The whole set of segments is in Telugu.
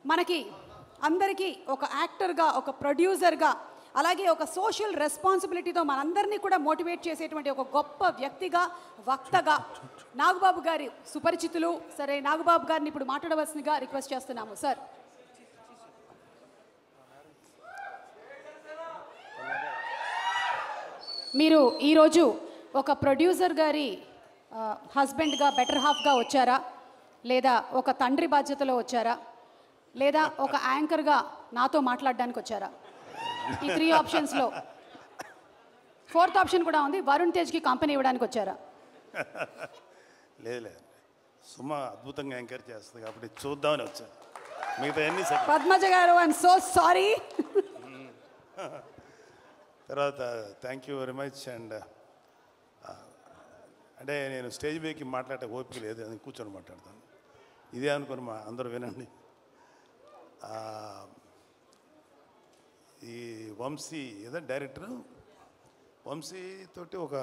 మనకి అందరికీ ఒక యాక్టర్గా ఒక ప్రొడ్యూసర్గా అలాగే ఒక సోషల్ రెస్పాన్సిబిలిటీతో మనందరినీ కూడా మోటివేట్ చేసేటువంటి ఒక గొప్ప వ్యక్తిగా వక్తగా నాగబాబు గారి సుపరిచితులు సరే నాగబాబు గారిని ఇప్పుడు మాట్లాడవలసిందిగా రిక్వెస్ట్ చేస్తున్నాము సార్ మీరు ఈరోజు ఒక ప్రొడ్యూసర్ గారి ఆ, హస్బెండ్గా బెటర్ హాఫ్గా వచ్చారా లేదా ఒక తండ్రి బాధ్యతలో వచ్చారా లేదా ఒక యాంకర్గా నాతో మాట్లాడడానికి వచ్చారా ఈ త్రీ ఆప్షన్స్లో ఫోర్త్ ఆప్షన్ కూడా ఉంది వరుణ్ తేజ్కి కంపెనీ ఇవ్వడానికి వచ్చారా లేదు లేదు సుమ అద్భుతంగా ఎంకరేజ్ చేస్తుంది కాబట్టి చూద్దామని వచ్చాను మిగతా అన్ని second Padmaja garu I'm so sorry తర్వాత thank you very much and అంటే నేను స్టేజ్ మీదకి మాట్లాడే ఓపిక లేదు అని కూర్చొని మాట్లాడతాను ఇదే అనుకుని మా అందరూ వినండి ఆ, ఈ వంశీ ఏదో డైరెక్టర్ వంశీ తోటి ఒక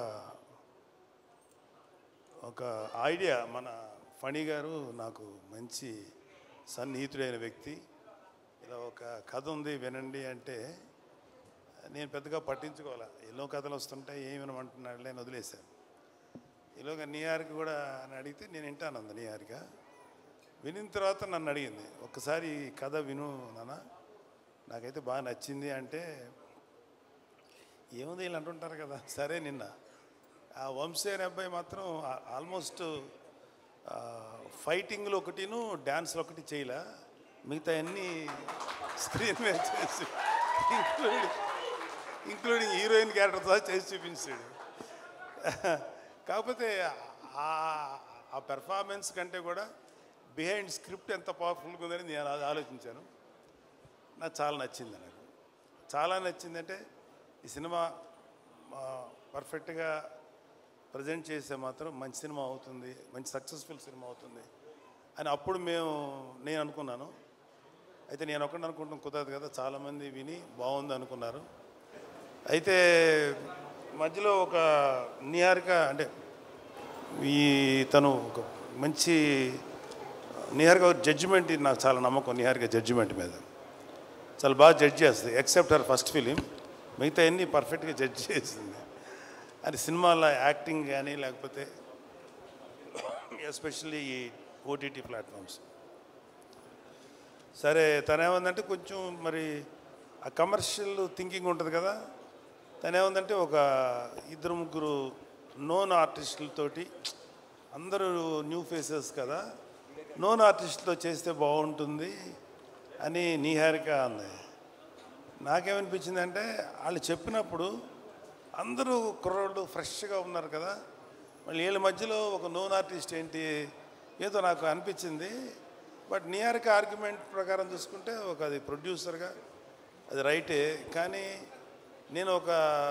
ఒక ఐడియా మన ఫణి గారు నాకు మంచి సన్నిహితుడైన వ్యక్తి ఇలా ఒక కథ ఉంది వినండి అంటే నేను పెద్దగా పట్టించుకోవాలా ఎన్నో కథలు వస్తుంటాయి ఏమి వినమంటున్నాడులే అని వదిలేశాను ఈలోగా నీహారిక కూడా అని అడిగితే నేను వింటాను అంది నీహారిక వినిన తర్వాత నన్ను అడిగింది ఒక్కసారి ఈ కథ విను నాన్న నాకైతే బాగా నచ్చింది అంటే ఏముంది వీళ్ళు అంటుంటారు కదా సరే నిన్న ఆ వంశీ అనే అబ్బాయి మాత్రం ఆ- ఆల్మోస్ట్ ఆ, ఫైటింగ్లో ఒకటిను డ్యాన్స్లో ఒకటి చేయలే మిగతా అన్ని స్క్రీన్ మీద చేసి ఇంక్లూడింగ్ ఇంక్లూడింగ్ హీరోయిన్ క్యారెక్టర్తో చేసి చూపించాడు కాకపోతే ఆ- ఆ పెర్ఫార్మెన్స్ కంటే కూడా బిహైండ్ స్క్రిప్ట్ ఎంత పవర్ఫుల్గా ఉందని నేను అది ఆలోచించాను నాకు చాలా నచ్చింది నాకు చాలా నచ్చిందంటే ఈ సినిమా పర్ఫెక్ట్గా ప్రజెంట్ చేస్తే మాత్రం మంచి సినిమా అవుతుంది మంచి సక్సెస్ఫుల్ సినిమా అవుతుంది అని అప్పుడు మేము నేను అనుకున్నాను అయితే నేను ఒకటి అనుకుంటాం కుదరదు కదా చాలామంది విని బాగుంది అనుకున్నారు అయితే మధ్యలో ఒక నిహారిక అంటే ఈ తను ఒక మంచి నిహారిక జడ్జిమెంట్ నాకు చాలా నమ్మకం నిహారిక జడ్జిమెంట్ మీద చాలా బాగా జడ్జ్ చేస్తుంది ఎక్సెప్ట్ హర్ ఫస్ట్ ఫిలిం మిగతా అన్ని పర్ఫెక్ట్గా జడ్జ్ చేసింది అది సినిమాల యాక్టింగ్ కానీ లేకపోతే ఎస్పెషల్లీ ఈ ఓటీటీ ప్లాట్ఫామ్స్ సరే తనేమందంటే కొంచెం మరి ఆ కమర్షియల్ థింకింగ్ ఉంటుంది కదా తనేమందంటే ఒక ఇద్దరు ముగ్గురు నోన్ ఆర్టిస్టులతోటి అందరూ న్యూ ఫేసెస్ కదా నోన్ ఆర్టిస్టులతో చేస్తే బాగుంటుంది అని నీహారిక అంది నాకేమనిపించింది అంటే వాళ్ళు చెప్పినప్పుడు అందరూ కుర్రోళ్ళు ఫ్రెష్గా ఉన్నారు కదా మళ్ళీ వీళ్ళ మధ్యలో ఒక నోన్ ఆర్టిస్ట్ ఏంటి ఏదో నాకు అనిపించింది బట్ నియారిక ఆర్గ్యుమెంట్ ప్రకారం చూసుకుంటే ఒక అది ప్రొడ్యూసర్గా అది రైటే కానీ నేను ఒక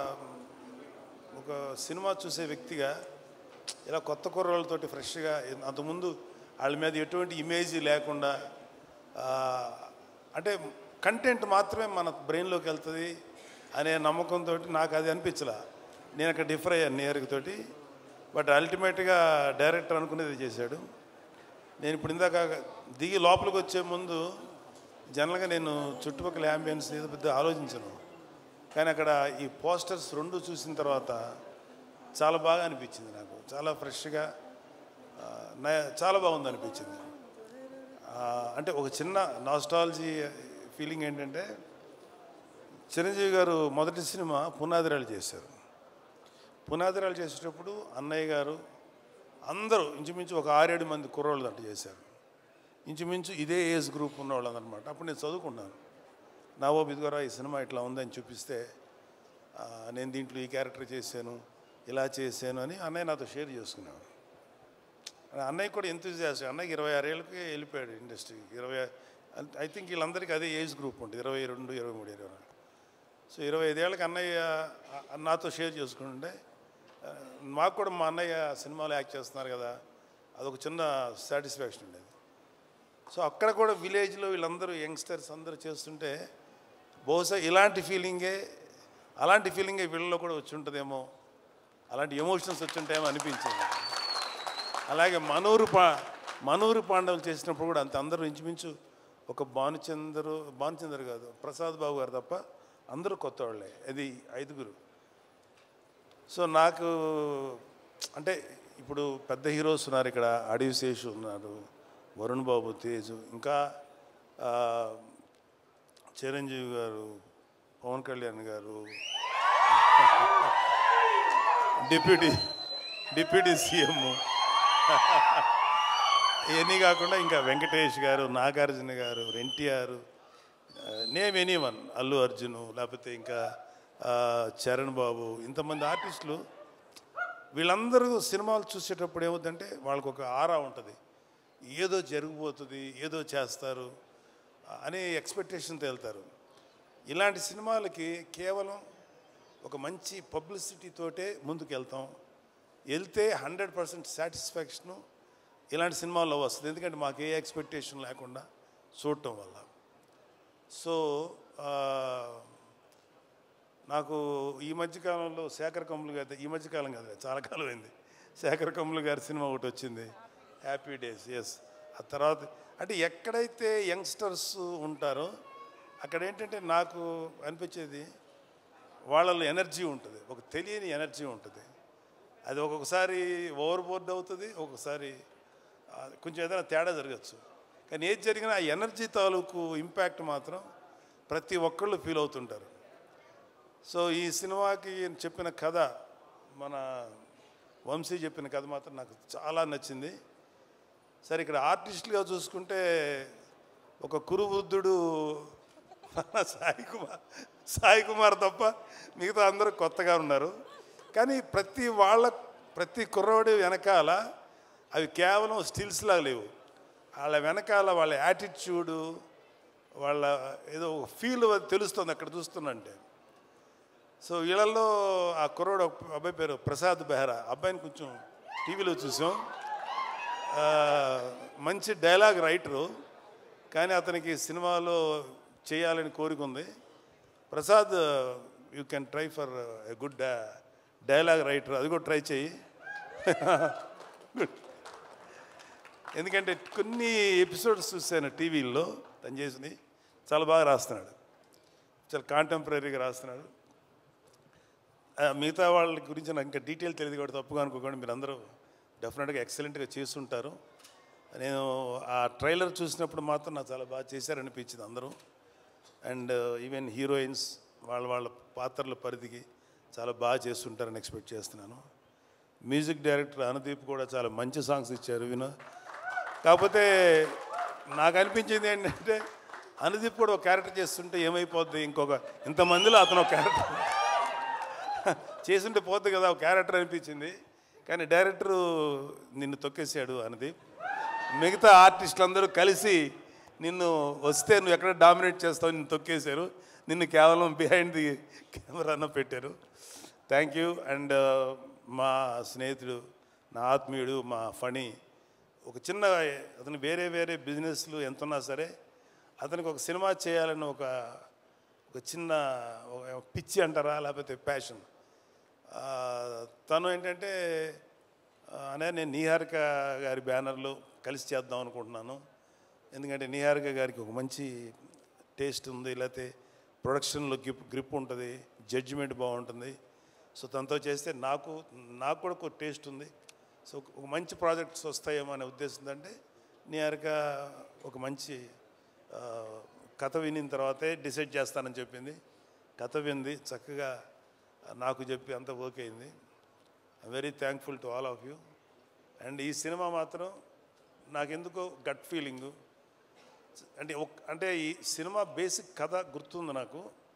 ఒక సినిమా చూసే వ్యక్తిగా ఇలా కొత్త కుర్రోళ్ళతోటి ఫ్రెష్గా అంతకుముందు వాళ్ళ మీద ఎటువంటి ఇమేజ్ లేకుండా ఆ, అంటే కంటెంట్ మాత్రమే మన బ్రెయిన్లోకి వెళ్తుంది అనే నమ్మకంతో నాకు అది అనిపించలా నేను అక్కడ డిఫర్ అయ్యాను నేరుతోటి బట్ అల్టిమేట్గా డైరెక్టర్ అనుకునేది చేశాడు నేను ఇప్పుడు ఇందాక దిగి లోపలికి వచ్చే ముందు జనరల్గా నేను చుట్టుపక్కల అంబియన్స్ ఏదో పెద్ద ఆలోచించను కానీ అక్కడ ఈ పోస్టర్స్ రెండు చూసిన తర్వాత చాలా బాగా అనిపించింది నాకు చాలా ఫ్రెష్గా ఆ, నా- చాలా బాగుంది అనిపించింది ఆ, అంటే ఒక చిన్న నాస్టాలజీ ఫీలింగ్ ఏంటంటే చిరంజీవి గారు మొదటి సినిమా పునాదిరాలు చేశారు పునాదిరాలు చేసేటప్పుడు అన్నయ్య గారు అందరూ ఇంచుమించు ఒక ఆరేడు మంది కుర్రోళ్ళు దాంట్లో చేశారు ఇంచుమించు ఇదే ఏజ్ గ్రూప్ ఉన్నవాళ్ళు అనమాట అప్పుడు నేను చదువుకున్నాను నావో బిదుగరా ఈ సినిమా ఇట్లా ఉందని చూపిస్తే ఆ, నేను దీంట్లో ఈ క్యారెక్టర్ చేశాను ఇలా చేశాను అని అన్నయ్య నాతో షేర్ చేసుకున్నాను అన్నయ్య కూడా ఎంతూజియాస్ అన్నయ్యకి ఇరవై ఆరేళ్ళకి వెళ్ళిపోయాడు ఇండస్ట్రీకి ఇరవై ఐ థింక్ వీళ్ళందరికీ అదే ఏజ్ గ్రూప్ ఉంటుంది ఇరవై రెండు ఇరవై మూడు ఇరవై నాలుగు సో ఇరవై ఐదేళ్ళకి అన్నయ్య ఆ, నాతో షేర్ చేసుకుంటుంటే ఆ, మాకు కూడా మా అన్నయ్య సినిమాలో యాక్ట్ చేస్తున్నారు కదా అదొక చిన్న సాటిస్ఫాక్షన్ ఉండేది సో అక్కడ కూడా విలేజ్లో వీళ్ళందరూ యంగ్స్టర్స్ అందరూ చేస్తుంటే బహుశా ఇలాంటి ఫీలింగే అలాంటి ఫీలింగే వీళ్ళలో కూడా వచ్చి ఉంటుందేమో అలాంటి ఎమోషన్స్ వచ్చి ఉంటాయేమో అనిపించింది అలాగే మనూరు పా మనూరు పాండవులు చేసినప్పుడు కూడా అంత అందరూ ఇంచుమించు ఒక భానుచందరు భానుచందర్ కాదు ప్రసాద్ బాబు గారు తప్ప అందరూ కొత్త వాళ్ళే అది ఐదుగురు సో నాకు అంటే ఇప్పుడు పెద్ద హీరోస్ ఉన్నారు ఇక్కడ అడవి శేషు ఉన్నారు వరుణ్ బాబు తేజ్ ఇంకా ఆ, చిరంజీవి గారు పవన్ కళ్యాణ్ గారు డిప్యూటీ డిప్యూటీ సీఎం ఇవన్నీ కాకుండా ఇంకా Venkatesh garu Nagarjuna garu NTR name any one Allu Arjun లేకపోతే ఇంకా ఆ, చరణ్ బాబు ఇంతమంది ఆర్టిస్టులు వీళ్ళందరూ సినిమాలు చూసేటప్పుడు ఏమవుతుందంటే వాళ్ళకు ఒక ఆరా ఉంటుంది ఏదో జరిగిపోతుంది ఏదో చేస్తారు అనే ఎక్స్పెక్టేషన్తో వెళ్తారు ఇలాంటి సినిమాలకి కేవలం ఒక మంచి పబ్లిసిటీతోటే ముందుకు వెళ్తాం వెళ్తే హండ్రెడ్ పర్సెంట్ సాటిస్ఫాక్షను ఇలాంటి సినిమాల్లో వస్తుంది ఎందుకంటే మాకు ఏ ఎక్స్పెక్టేషన్ లేకుండా చూడటం వల్ల సో ఆ, నాకు ఈ మధ్యకాలంలో శేఖర్ కమ్ములు గారి ఈ మధ్యకాలం కాదు చాలా కాలం అయింది శేఖర్ కమ్ములు గారి సినిమా ఒకటి వచ్చింది హ్యాపీ డేస్ ఎస్ ఆ తర్వాత అంటే ఎక్కడైతే యంగ్స్టర్స్ ఉంటారో అక్కడ ఏంటంటే నాకు అనిపించేది వాళ్ళలో ఎనర్జీ ఉంటుంది ఒక తెలియని ఎనర్జీ ఉంటుంది అది ఒక్కొక్కసారి ఓవర్ బోర్డ్ అవుతుంది ఒక్కొక్కసారి ఆ, కొంచెం ఏదైనా తేడా జరగచ్చు కానీ ఏది జరిగినా ఆ ఎనర్జీ తాలూకు ఇంపాక్ట్ మాత్రం ప్రతి ఒక్కళ్ళు ఫీల్ అవుతుంటారు సో ఈ సినిమాకి చెప్పిన కథ మన వంశీ చెప్పిన కథ మాత్రం నాకు చాలా నచ్చింది సరే ఇక్కడ ఆర్టిస్టులుగా చూసుకుంటే ఒక కురువృద్ధుడు మన సాయి కుమార్ సాయి కుమార్ తప్ప మిగతా అందరూ కొత్తగా ఉన్నారు కానీ ప్రతి వాళ్ళ ప్రతి కుర్రవాడి వెనకాల అవి కేవలం స్టిల్స్ లాగా లేవు వాళ్ళ వెనకాల వాళ్ళ యాటిట్యూడు వాళ్ళ ఏదో ఫీల్ తెలుస్తుంది అక్కడ చూస్తున్నంటే సో వీళ్ళల్లో ఆ కుర్రోడు ఒక అబ్బాయి పేరు ప్రసాద్ బెహ్రా అబ్బాయిని కొంచెం టీవీలో చూసాం ఆ, మంచి డైలాగ్ రైటరు కానీ అతనికి సినిమాలో చేయాలని కోరిక ఉంది Prasad you can try for a good dialogue writer అది కూడా ట్రై చేయి ఎందుకంటే కొన్ని ఎపిసోడ్స్ చూశాను టీవీల్లో తను చేసినవి చాలా బాగా రాస్తున్నాడు చాలా కాంటెంపరీగా రాస్తున్నాడు ఆ, మిగతా వాళ్ళ గురించి నాకు ఇంకా డీటెయిల్ తెలియదు కూడా తప్పుగా అనుకోకండి మీరు అందరూ డెఫినెట్గా ఎక్సలెంట్గా చేస్తుంటారు నేను ఆ ట్రైలర్ చూసినప్పుడు మాత్రం నాకు చాలా బాగా చేశారనిపించింది అందరూ అండ్ ఈవెన్ హీరోయిన్స్ వాళ్ళ వాళ్ళ పాత్రల పరిధికి చాలా బాగా చేస్తుంటారని ఎక్స్పెక్ట్ చేస్తున్నాను మ్యూజిక్ డైరెక్టర్ అనుదీప్ కూడా చాలా మంచి సాంగ్స్ ఇచ్చారు వినో కాకపోతే నాకు అనిపించింది ఏంటంటే అనుదీప్ కూడా ఒక క్యారెక్టర్ చేస్తుంటే ఏమైపోద్ది ఇంకొక ఇంతమందిలో అతను ఒక క్యారెక్టర్ చేస్తుంటే పోద్ది కదా ఒక క్యారెక్టర్ అనిపించింది కానీ డైరెక్టరు నిన్ను తొక్కేసాడు అనుదీప్ మిగతా ఆర్టిస్టులు అందరూ కలిసి నిన్ను వస్తే నువ్వు ఎక్కడ డామినేట్ చేస్తావు నిన్ను తొక్కేశారు నిన్ను కేవలం బిహైండ్ ది కెమెరాను పెట్టారు థ్యాంక్ యూ అండ్ మా స్నేహితుడు నా ఆత్మీయుడు మా ఫణి ఒక చిన్న అతను వేరే వేరే బిజినెస్లు ఎంతున్నా సరే అతనికి ఒక సినిమా చేయాలని ఒక ఒక చిన్న ఒక పిచ్చి అంటారా లేకపోతే ప్యాషన్ ఆ, తను ఏంటంటే ఆ, అనే నేను నీహారిక గారి బ్యానర్లో కలిసి చేద్దాం అనుకుంటున్నాను ఎందుకంటే నీహారిక గారికి ఒక మంచి టేస్ట్ ఉంది లేకపోతే ప్రొడక్షన్లో గ్రిప్ గ్రిప్ ఉంటుంది జడ్జిమెంట్ బాగుంటుంది సో తనతో చేస్తే నాకు నాకు కూడా ఒక టేస్ట్ ఉంది సో ఒక మంచి ప్రాజెక్ట్స్ వస్తాయేమో అనే ఉద్దేశం అంటే నీహారిక ఒక మంచి ఆ, కథ వినిన తర్వాతే డిసైడ్ చేస్తానని చెప్పింది కథ వింది చక్కగా నాకు చెప్పి అంత ఓకే అయింది I very thankful to all of you and ఈ సినిమా మాత్రం నాకెందుకో గట్ ఫీలింగు అంటే ఒక్ అంటే ఈ సినిమా బేసిక్ కథ గుర్తుంది నాకు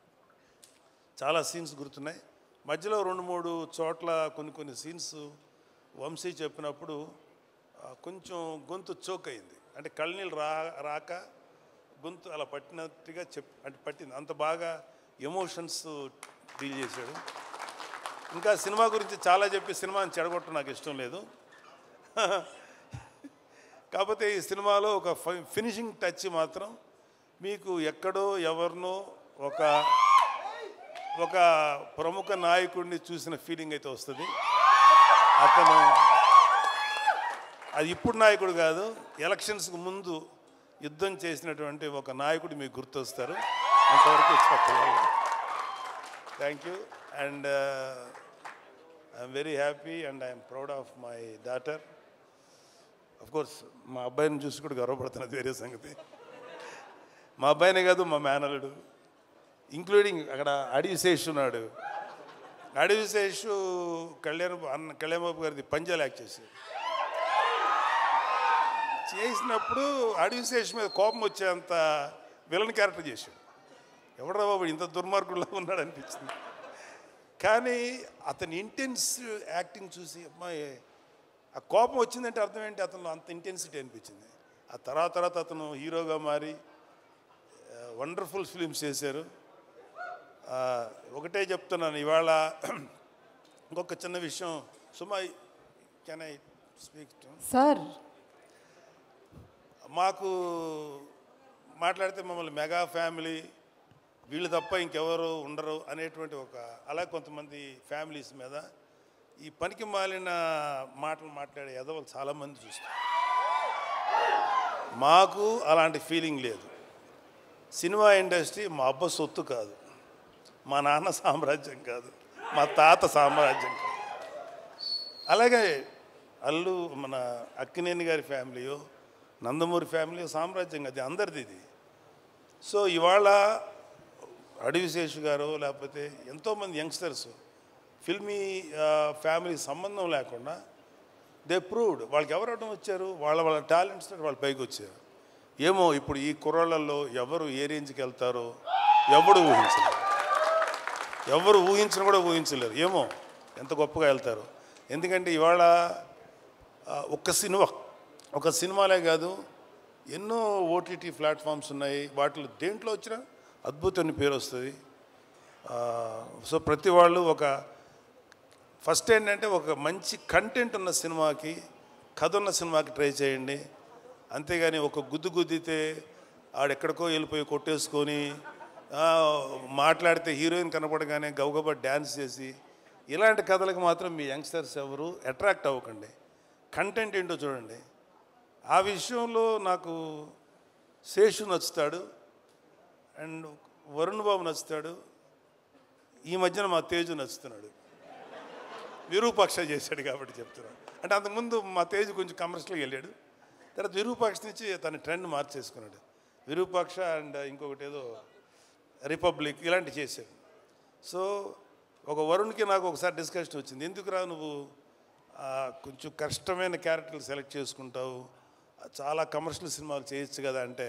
చాలా సీన్స్ గుర్తున్నాయి మధ్యలో రెండు మూడు చోట్ల కొన్ని కొన్ని సీన్స్ వంశీ చెప్పినప్పుడు ఆ, కొంచెం గొంతు చోక్ అయింది అంటే కళ్ళనీళ్ళు రా రాక గొంతు అలా పట్టినట్టుగా చెప్ అంటే పట్టింది అంత బాగా ఎమోషన్స్ డీల్ చేశాడు ఇంకా సినిమా గురించి చాలా చెప్పి సినిమాని చెడగొట్టడం నాకు ఇష్టం లేదు కాకపోతే ఈ సినిమాలో ఒక ఫి- ఫినిషింగ్ టచ్ మాత్రం మీకు ఎక్కడో ఎవరినో ఒక ఒక ప్రముఖ నాయకుడిని చూసిన ఫీలింగ్ అయితే వస్తుంది అతను అది ఇప్పుడు నాయకుడు కాదు ఎలక్షన్స్కి ముందు యుద్ధం చేసినటువంటి ఒక నాయకుడు మీకు గుర్తొస్తారు అంతవరకు చెప్పగలను thank you and I'm very happy and I'm proud of my daughter of course మా అబ్బాయిని చూసి కూడా గర్వపడుతున్నది వేరే సంగతి మా అబ్బాయినే కాదు మా మేనలుడు ఇంక్లూడింగ్ అక్కడ అడవి శేష్ ఉన్నాడు అడవి శేషు కళ్యాణ్ అన్న కళ్యాణ్ బాబు గారిది పంజాలు యాక్ట్ చేశాడు చేసినప్పుడు అడవి శేష్ మీద కోపం వచ్చేంత విలన్ క్యారెక్టర్ చేశాడు ఎవడరా బాబు ఇంత దుర్మార్గుల్లో ఉన్నాడు అనిపించింది కానీ అతని ఇంటెన్స్ యాక్టింగ్ చూసి అమ్మాయి ఆ కోపం వచ్చిందంటే అర్థం ఏంటి అతను అంత ఇంటెన్సిటీ అనిపించింది ఆ తర్వాత తర్వాత అతను హీరోగా మారి వండర్ఫుల్ ఫిలిమ్స్ చేశారు ఆ, ఒకటే చెప్తున్నాను ఇవాళ ఇంకొక చిన్న విషయం Suma can I speak to sir మాకు మాట్లాడితే మమ్మల్ని మెగా ఫ్యామిలీ వీళ్ళు తప్ప ఇంకెవరు ఉండరు అనేటువంటి ఒక అలా కొంతమంది ఫ్యామిలీస్ మీద ఈ పనికి మాలిన మాటలు మాట్లాడే ఎదవలు చాలామంది చూస్తారు మాకు అలాంటి ఫీలింగ్ లేదు సినిమా ఇండస్ట్రీ మా అబ్బ సొత్తు కాదు మా నాన్న సామ్రాజ్యం కాదు మా తాత సామ్రాజ్యం కాదు అలాగే అల్లు మన అక్కినేని గారి ఫ్యామిలీయో నందమూరి ఫ్యామిలీ సామ్రాజ్యం అది అందరిది ఇది సో ఇవాళ అడవి శేషు గారు లేకపోతే ఎంతోమంది యంగ్స్టర్స్ ఫిల్మీ ఫ్యామిలీ సంబంధం లేకుండా దే ప్రూవ్డ్ వాళ్ళకి ఎవరు అడ్డం వచ్చారు వాళ్ళ వాళ్ళ టాలెంట్స్ వాళ్ళ పైకి వచ్చారు ఏమో ఇప్పుడు ఈ కుర్రాళ్ళల్లో ఎవరు ఏ రేంజ్కి వెళ్తారో ఎవడు ఊహించలేరు ఎవరు ఊహించిన కూడా ఊహించలేరు ఏమో ఎంత గొప్పగా వెళ్తారు ఎందుకంటే ఇవాళ ఆ, ఒక్క సినిమా ఒక సినిమాలే కాదు ఎన్నో ఓటీటీ ప్లాట్ఫామ్స్ ఉన్నాయి వాటిలో దేంట్లో వచ్చినా అద్భుతమైన పేరు వస్తుంది ఆ, సో ప్రతి వాళ్ళు ఒక ఫస్ట్ ఏంటంటే ఒక మంచి కంటెంట్ ఉన్న సినిమాకి కథ ఉన్న సినిమాకి ట్రై చేయండి అంతేగాని ఒక గుద్దు గుద్దితే ఆడెక్కడికో వెళ్ళిపోయి కొట్టేసుకొని ఆ, మాట్లాడితే హీరోయిన్ కనపడగానే గబగబా డ్యాన్స్ చేసి ఇలాంటి కథలకు మాత్రం మీ యంగ్స్టర్స్ ఎవరు అట్రాక్ట్ అవ్వకండి కంటెంట్ ఏంటో చూడండి ఆ విషయంలో నాకు శేషు నచ్చుతాడు అండ్ వరుణ్ బాబు నచ్చుతాడు ఈ మధ్యన మా తేజు నచ్చుతున్నాడు విరూపాక్ష చేశాడు కాబట్టి చెప్తున్నాను అంటే అంతకుముందు మా తేజు కొంచెం కమర్షియల్గా వెళ్ళాడు తర్వాత విరూపాక్ష నుంచి తన ట్రెండ్ మార్చేసుకున్నాడు విరూపాక్ష అండ్ ఇంకొకటి ఏదో రిపబ్లిక్ ఇలాంటి చేశాడు సో ఒక వరుణ్కి నాకు ఒకసారి డిస్కషన్ వచ్చింది ఎందుకురా నువ్వు ఆ, కొంచెం కష్టమైన క్యారెక్టర్లు సెలెక్ట్ చేసుకుంటావు చాలా కమర్షియల్ సినిమాలు చేయొచ్చు కదా అంటే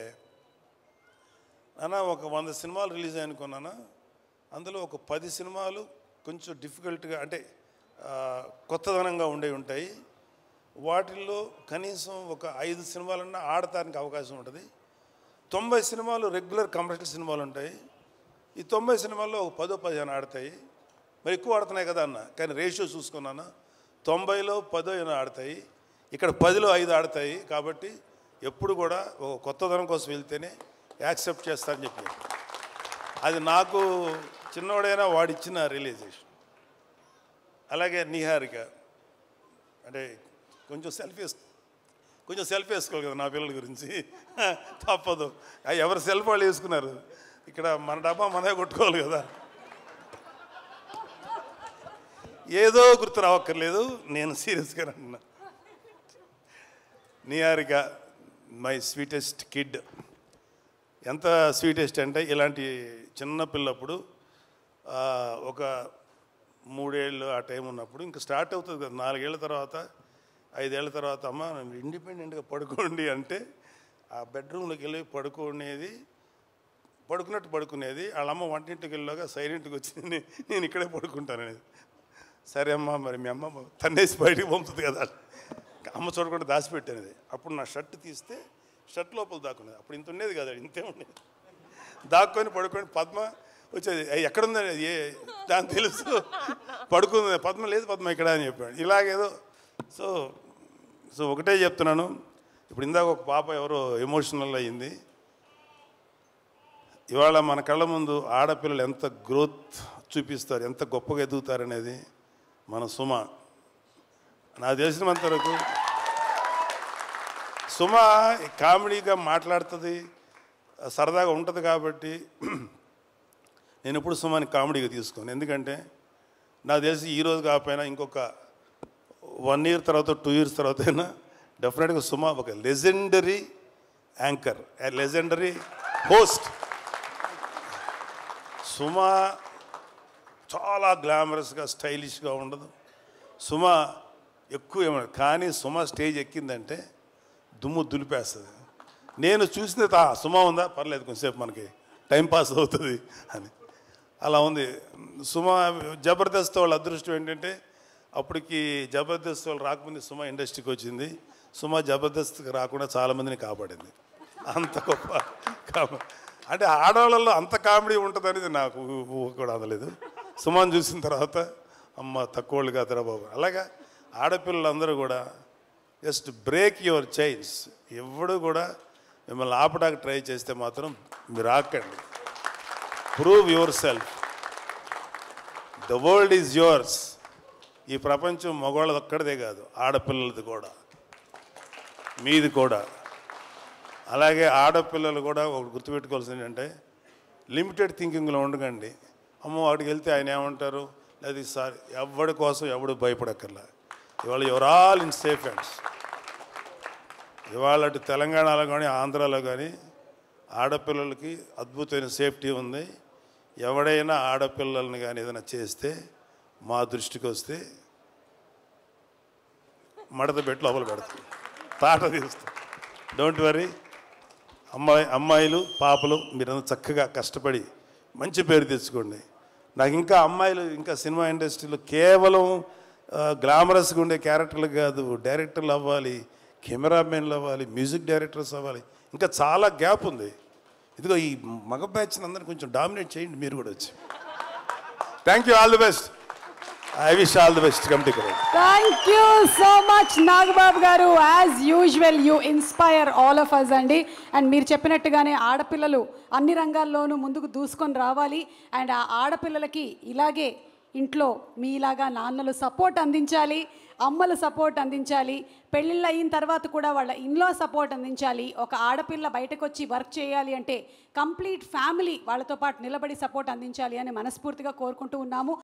నాన్న ఒక వంద సినిమాలు రిలీజ్ అనుకున్నానా అందులో ఒక పది సినిమాలు కొంచెం డిఫికల్ట్గా అంటే ఆ, కొత్తదనంగా ఉండే ఉంటాయి వాటిల్లో కనీసం ఒక ఐదు సినిమాలన్నా ఆడటానికి అవకాశం ఉంటుంది తొంభై సినిమాలు రెగ్యులర్ కమర్షియల్ సినిమాలు ఉంటాయి ఈ తొంభై సినిమాల్లో ఒక పదో పదిహేను ఆడతాయి మరి ఎక్కువ ఆడుతున్నాయి కదా అన్న కానీ రేషియో చూసుకున్నాను తొంభైలో పదో ఏమో ఆడతాయి ఇక్కడ పదిలో ఐదు ఆడతాయి కాబట్టి ఎప్పుడు కూడా ఒక కొత్తదనం కోసం వెళ్తేనే యాక్సెప్ట్ చేస్తానని చెప్పి అది నాకు చిన్నవాడైనా వాడిచ్చిన రియలైజేషన్ అలాగే నిహారిక అంటే కొంచెం సెల్ఫీ కొంచెం సెల్ఫీ వేసుకోవాలి కదా నా పిల్లల గురించి తప్పదు ఆ ఎవరు సెల్ఫ్ వాళ్ళు వేసుకున్నారు ఇక్కడ మన డబ్బా మనమే కొట్టుకోవాలి కదా ఏదో గుర్తు రావక్కర్లేదు నేను సీరియస్గా అంటున్నా నిహారిక మై స్వీటెస్ట్ కిడ్ ఎంత స్వీటెస్ట్ అంటే ఇలాంటి చిన్న పిల్లప్పుడు ఆ, ఒక మూడేళ్ళు ఆ టైం ఉన్నప్పుడు ఇంకా స్టార్ట్ అవుతుంది కదా నాలుగేళ్ల తర్వాత ఐదేళ్ల తర్వాత అమ్మ ఇండిపెండెంట్గా పడుకోండి అంటే ఆ బెడ్రూమ్లోకి వెళ్ళి పడుకునేది పడుకున్నట్టు పడుకునేది వాళ్ళ అమ్మ వంటింటికి వెళ్ళాక సైలెంట్గా వచ్చి "నే- నేను ఇక్కడే పడుకుంటాను అనేది సరే అమ్మ మరి మీ అమ్మ తన్నేసి బయటికి పంపుతుంది కదా అమ్మ చూడకుండా దాచిపెట్టేది అప్పుడు నా షర్ట్ తీస్తే షర్ట్ లోపల దాక్కునేది అప్పుడు ఇంత ఉండేది కదా ఇంతే ఉండేది దాక్కొని పడుకొని పద్మ వచ్చేది "ఏయ్, ఎక్కడుంది ఏ దాని తెలుసు పడుకుంది పద్మ లేదు పద్మ ఇక్కడ అని చెప్పాడు ఇలాగేదో సో సో ఒకటే చెప్తున్నాను ఇప్పుడు ఇందాక ఒక పాప ఎవరో ఎమోషనల్ అయ్యింది ఇవాళ మన కళ్ళ ముందు ఆడపిల్లలు ఎంత గ్రోత్ చూపిస్తారు ఎంత గొప్పగా ఎదుగుతారు అనేది మన సుమ నాకు తెలిసినంత వరకు సుమ కామెడీగా మాట్లాడుతుంది సరదాగా ఉంటుంది కాబట్టి నేను ఎప్పుడు సుమాని కామెడీగా తీసుకోను ఎందుకంటే నాకు తెలిసి ఈ రోజు కాకపోయినా ఇంకొక వన్ ఇయర్ తర్వాత టూ ఇయర్స్ తర్వాత అయినా డెఫినెట్గా సుమ ఒక legendary anchor legendary host Suma చాలా గ్లామరస్గా స్టైలిష్గా ఉండదు సుమ ఎక్కువ ఏమన్నా కానీ సుమ స్టేజ్ ఎక్కిందంటే దుమ్ము దులిపేస్తుంది నేను చూసిన తా సుమ ఉందా పర్లేదు కొంచెంసేపు మనకి టైం పాస్ అవుతుంది అని అలా ఉంది సుమ జబర్దస్త్ వాళ్ళ అదృష్టం ఏంటంటే అప్పటికి జబర్దస్త్ వాళ్ళు రాకముందు సుమ ఇండస్ట్రీకి వచ్చింది సుమ జబర్దస్త్కి రాకుండా చాలామందిని కాపాడింది అంత గొప్ప కామె- అంటే ఆడవాళ్ళలో అంత కామెడీ ఉంటుంది అనేది నాకు ఊ- ఊహ కూడా అందలేదు సుమాన్ చూసిన తర్వాత అమ్మ తక్కువ వాళ్ళు కాదురా బాబు అలాగా ఆడపిల్లలందరూ కూడా జస్ట్ బ్రేక్ యువర్ చైన్స్ ఎవడు కూడా మిమ్మల్ని ఆపడానికి ట్రై చేస్తే మాత్రం మీరు ఆకండి prove yourself the world is yours ఈ ప్రపంచం మగవాళ్ళది ఒక్కడిదే కాదు ఆడపిల్లలది కూడా మీది కూడా అలాగే ఆడపిల్లలు కూడా ఒకటి గుర్తుపెట్టుకోవాల్సింది ఏంటంటే లిమిటెడ్ థింకింగ్లో ఉండకండి అమ్మో వాడికి వెళ్తే ఆయన ఏమంటారు లేదా సార్ ఎవడి కోసం ఎవడు భయపడక్కర్లా ఇవాళ your all in safe hands ఇవాళ అటు తెలంగాణలో కానీ ఆంధ్రాలో కానీ ఆడపిల్లలకి అద్భుతమైన సేఫ్టీ ఉంది ఎవడైనా ఆడపిల్లల్ని కానీ ఏదైనా చేస్తే మా దృష్టికి వస్తే మడత పెట్టి లోపల పెడతాం తాట తీస్తాం డోంట్ వరీ అమ్మాయి అమ్మాయిలు పాపలు మీరంతా చక్కగా కష్టపడి మంచి పేరు తెచ్చుకోండి నాకు ఇంకా అమ్మాయిలు ఇంకా సినిమా ఇండస్ట్రీలో కేవలం ఆ, గ్లామరస్గా ఉండే క్యారెక్టర్లు కాదు డైరెక్టర్లు అవ్వాలి కెమెరామెన్లు అవ్వాలి మ్యూజిక్ డైరెక్టర్స్ అవ్వాలి ఇంకా చాలా గ్యాప్ ఉంది ఇదిగో ఈ మగ బ్యాచ్ని అందరిని కొంచెం డామినేట్ చేయండి మీరు కూడా వచ్చి thank you all the best I wish all the best committee కూడా thank you so much Nagababu గారు as usual you inspire all of us అండి అండ్ మీరు చెప్పినట్టుగానే ఆడపిల్లలు అన్ని రంగాల్లోనూ ముందుకు దూసుకొని రావాలి అండ్ ఆ ఆడపిల్లలకి ఇలాగే ఇంట్లో మీలాగా నాన్నలు సపోర్ట్ అందించాలి అమ్మలు సపోర్ట్ అందించాలి పెళ్ళిళ్ళు అయిన తర్వాత కూడా వాళ్ళ ఇన్లో సపోర్ట్ అందించాలి ఒక ఆడపిల్ల బయటకు వచ్చి వర్క్ చేయాలి అంటే కంప్లీట్ ఫ్యామిలీ వాళ్ళతో పాటు నిలబడి సపోర్ట్ అందించాలి అని మనస్ఫూర్తిగా కోరుకుంటూ ఉన్నాము